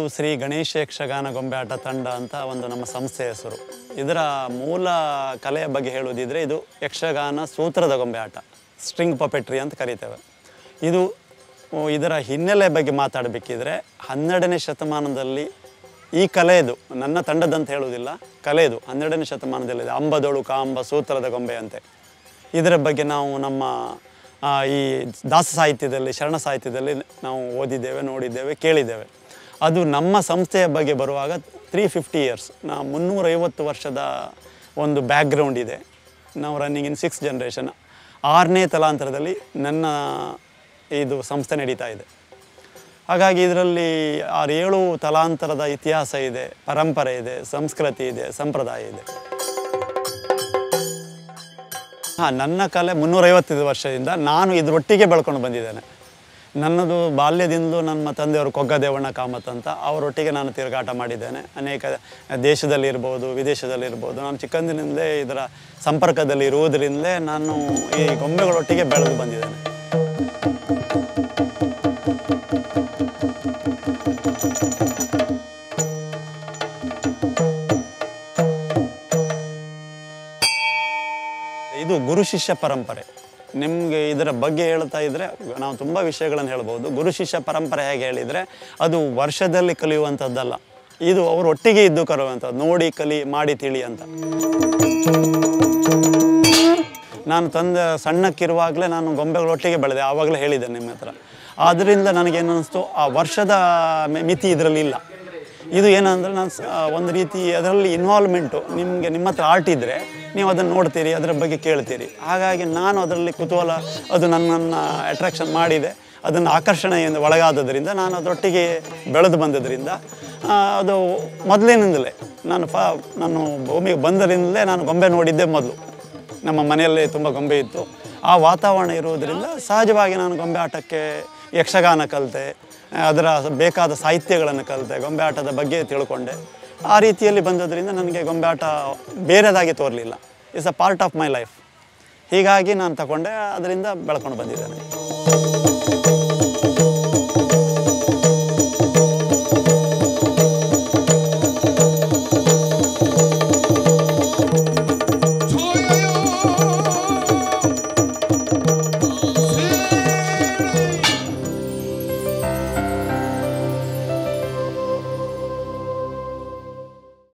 ಶ್ರೀ ಗಣೇಶ ಯಕ್ಷಗಾನ ಗೊಂಬೆ ಆಟ ತಂಡ ಅಂತ ಒಂದು ನಮ್ಮ ಸಂಸ್ಥೆ ಹೆಸರು ಇದರ ಮೂಲ ಕಲೆಯ ಬಗ್ಗೆ ಹೇಳುವುದಿದ್ರೆ ಇದು ಯಕ್ಷಗಾನ ಸೂತ್ರದ ಗೊಂಬೆ ಆಟ ಸ್ಟ್ರಿಂಗ್ ಪಪೆಟ್ರಿ ಅಂತ ಕರಿತೇವೆ ಇದು ಓ, ಇದರ ಹಿನ್ನೆಲೆ ಬಗ್ಗೆ ಮಾತಾಡಬೇಕಿದ್ರೆ ಹನ್ನೆರಡನೇ ಶತಮಾನದಲ್ಲಿ ಈ ಕಲೆಯದು ನನ್ನ ತಂಡದಂತ ಹೇಳುವುದಿಲ್ಲ ಕಲೆಯದು ಹನ್ನೆರಡನೇ ಶತಮಾನದಲ್ಲಿದೆ ಅಂಬದೊಳು ಕಾಂಬ ಸೂತ್ರದ ಗೊಂಬೆ ಅಂತೆ ಇದರ ಬಗ್ಗೆ ನಾವು ನಮ್ಮ ಆ, ಈ ದಾಸ ಸಾಹಿತ್ಯದಲ್ಲಿ ಶರಣ ಸಾಹಿತ್ಯದಲ್ಲಿ ನಾವು ಓದಿದ್ದೇವೆ ನೋಡಿದ್ದೇವೆ ಕೇಳಿದ್ದೇವೆ ಅದು ನಮ್ಮ ಸಂಸ್ಥೆಯ ಬಗ್ಗೆ ಬರುವಾಗ ತ್ರೀ ಫಿಫ್ಟಿ ಇಯರ್ಸ್ ನಾ ಮುನ್ನೂರೈವತ್ತು ವರ್ಷದ ಒಂದು ಬ್ಯಾಕ್ಗ್ರೌಂಡ್ ಇದೆ ನಾವು ರನ್ನಿಂಗ್ ಇನ್ ಸಿಕ್ಸ್ ಜನ್ರೇಷನ್ ಆರನೇ ತಲಾಂತರದಲ್ಲಿ ನನ್ನ ಇದು ಸಂಸ್ಥೆ ನಡೀತಾ ಇದೆ ಹಾಗಾಗಿ ಇದರಲ್ಲಿ ಆರು ಏಳು ತಲಾಂತರದ ಇತಿಹಾಸ ಇದೆ ಪರಂಪರೆ ಇದೆ ಸಂಸ್ಕೃತಿ ಇದೆ ಸಂಪ್ರದಾಯ ಇದೆ ಹಾಂ ನನ್ನ ಕಲೆ ಮುನ್ನೂರೈವತ್ತೈದು ವರ್ಷದಿಂದ ನಾನು ಇದರೊಟ್ಟಿಗೆ ಬೆಳ್ಕೊಂಡು ಬಂದಿದ್ದೇನೆ ನನ್ನದು ಬಾಲ್ಯದಿಂದಲೂ ನಮ್ಮ ತಂದೆಯವರು ಕೊಗ್ಗದೇವಣ್ಣ ಕಾಮತ್ ಅಂತ ಅವರೊಟ್ಟಿಗೆ ನಾನು ತಿರುಗಾಟ ಮಾಡಿದ್ದೇನೆ ಅನೇಕ ದೇಶದಲ್ಲಿರ್ಬೋದು ವಿದೇಶದಲ್ಲಿರ್ಬೋದು ನಾನು ಚಿಕ್ಕಂದಿನಿಂದಲೇ ಇದರ ಸಂಪರ್ಕದಲ್ಲಿ ಇರುವುದರಿಂದಲೇ ನಾನು ಈ ಗೊಂಬೆಗಳೊಟ್ಟಿಗೆ ಬೆಳೆದು ಬಂದಿದ್ದೇನೆ ಇದು ಗುರು ಶಿಷ್ಯ ಪರಂಪರೆ ನಿಮಗೆ ಇದರ ಬಗ್ಗೆ ಹೇಳ್ತಾ ಇದ್ದರೆ ನಾವು ತುಂಬ ವಿಷಯಗಳನ್ನು ಹೇಳ್ಬೋದು ಗುರು ಶಿಷ್ಯ ಪರಂಪರೆ ಹೇಗೆ ಹೇಳಿದರೆ ಅದು ವರ್ಷದಲ್ಲಿ ಕಲಿಯುವಂಥದ್ದಲ್ಲ ಇದು ಅವರು ಒಟ್ಟಿಗೆ ಇದ್ದು ಕಲಿಯುವಂಥದ್ದು ನೋಡಿ ಕಲಿ ಮಾಡಿ ತಿಳಿ ಅಂತ ನಾನು ತಂದೆ ಸಣ್ಣಕ್ಕಿರುವಾಗಲೇ ನಾನು ಗೊಂಬೆಗಳೊಟ್ಟಿಗೆ ಬೆಳೆದೆ ಆವಾಗಲೇ ಹೇಳಿದ್ದೆ ನಿಮ್ಮ ಹತ್ರ ಆದ್ದರಿಂದ ನನಗೇನು ಅನ್ನಿಸ್ತು ಆ ವರ್ಷದ ಮಿ- ಮಿತಿ ಇದರಲ್ಲಿ ಇಲ್ಲ ಇದು ಏನಂದರೆ ನಾನು ಸ- ಒಂದು ರೀತಿ ಅದರಲ್ಲಿ ಇನ್ವಾಲ್ವ್ಮೆಂಟು ನಿಮಗೆ ನಿಮ್ಮ ಹತ್ರ ಆರ್ಟ್ ಇದ್ದರೆ ನೀವು ಅದನ್ನು ನೋಡ್ತೀರಿ ಅದರ ಬಗ್ಗೆ ಕೇಳ್ತೀರಿ ಹಾಗಾಗಿ ನಾನು ಅದರಲ್ಲಿ ಕುತೂಹಲ ಅದು ನನ್ನನ್ನು ಅಟ್ರಾಕ್ಷನ್ ಮಾಡಿದೆ ಅದನ್ನು ಆಕರ್ಷಣೆಯಿಂದ ಒಳಗಾದದ್ರಿಂದ ನಾನು ಅದರೊಟ್ಟಿಗೆ ಬೆಳೆದು ಬಂದದ್ರಿಂದ ಆ, ಅದು ಮೊದಲಿನಿಂದಲೇ ನಾನು ಫ ನಾನು ಭೂಮಿಗೆ ಬಂದರಿಂದಲೇ ನಾನು ಗೊಂಬೆ ನೋಡಿದ್ದೆ ಮೊದಲು ನಮ್ಮ ಮನೆಯಲ್ಲಿ ತುಂಬ ಗೊಂಬೆ ಇತ್ತು ಆ ವಾತಾವರಣ ಇರುವುದರಿಂದ ಸಹಜವಾಗಿ ನಾನು ಗೊಂಬೆ ಆಟಕ್ಕೆ ಯಕ್ಷಗಾನ ಕಲಿತೆ ಅದರ ಬೇಕಾದ ಸಾಹಿತ್ಯಗಳನ್ನು ಕಲಿತೆ ಗೊಂಬೆ ಆಟದ ಬಗ್ಗೆ ತಿಳ್ಕೊಂಡೆ ಆ ರೀತಿಯಲ್ಲಿ ಬಂದದ್ರಿಂದ ನನಗೆ ಗೊಂಬೆ ಆಟ ಬೇರೆದಾಗಿ ತೋರಲಿಲ್ಲ it's a part of my life ಹೀಗಾಗಿ ನಾನು ತಗೊಂಡೆ ಅದರಿಂದ ಬೆಳ್ಕೊಂಡು ಬಂದಿದ್ದೇನೆ